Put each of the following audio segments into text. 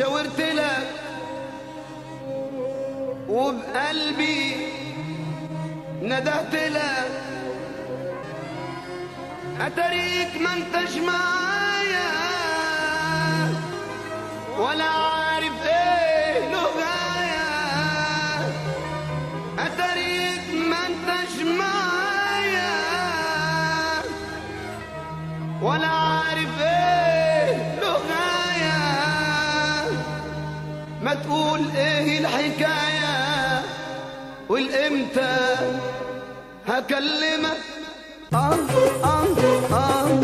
شاورت لك وبقلبي ندهت لك اتريك ما انتش معايا ولا عارف ايه لغايا اتريك ما انتش معايا ولا عارف ايه لغايا ما تقول ايه الحكاية والامتى هكلمك اه اه اه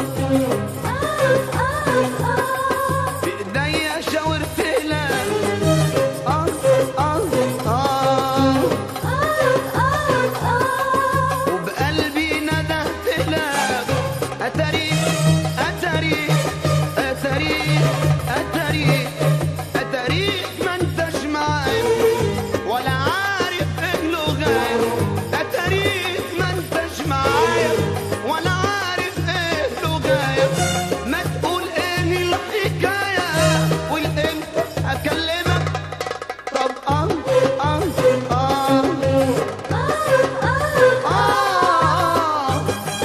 بايديا شاورت لك اه اه اه وبقلبي ندهت لك اتريك اتريك اتريك اتريك اتريك ما انتش معايا ولا عارف ايه لغاية اتريك ما انتش معايا ولا عارف ايه لغاية ما تقول ايه الحكاية والامتى اكلمك طب اه اه اه اه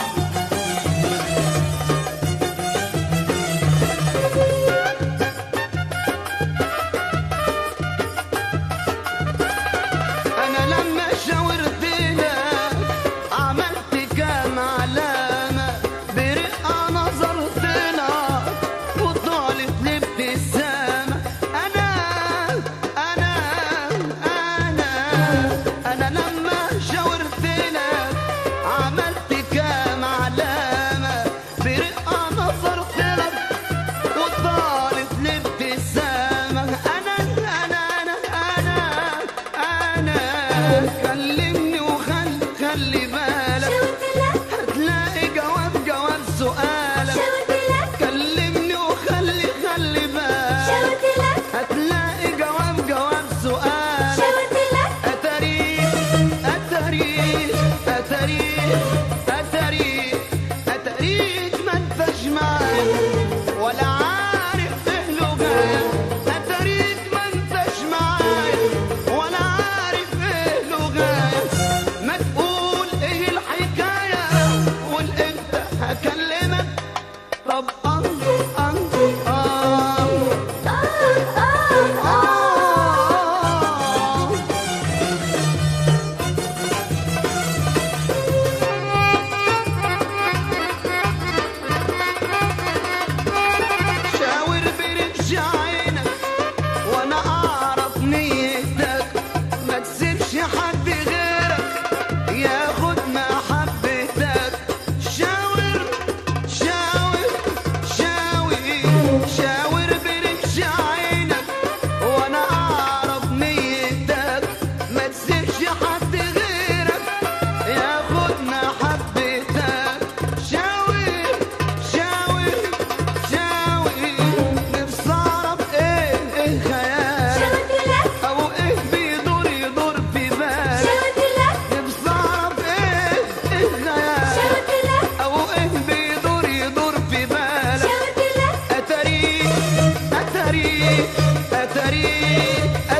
انا لما شاورت لك عملت كام علامة برقة نظرت لك وطالت لي ابتسامة انا انا انا انا لما شاورت لك عملت كام علامة برقة نظرت لك وطالت لي ابتسامة أنا أنا أنا أنا أنا كلمني وخلي خلي بالك هتلاقي جواب جواب سؤالك كلمني وخلي خلي بالك هتلاقي جواب جواب سؤالك أتريك أتريك أتريك أتريك أتريك ما انتش معايا ولا عارف ايه لغاية أتريك ما انتش معايا ولا عارف ايه لغاية ما تقول ايه الحكاية والامتى هكلمك طب اه اه اه آه شاور برمش عينك وانا اعرف نيتك ما تسيبش حد غيرك ياخد محبتك شاور شاور شاور شاور برمش عينك وانا اعرف نيتك ما تسيبش حد غيرك ياخد محبتك شاور شاور شاور نفسي اعرف ايه ايه خيالك او ايه بيدور يدور في بالك نفسي اعرف ايه ايه خيالك او ايه بيدور يدور في بالك اتريك اتريك اتريك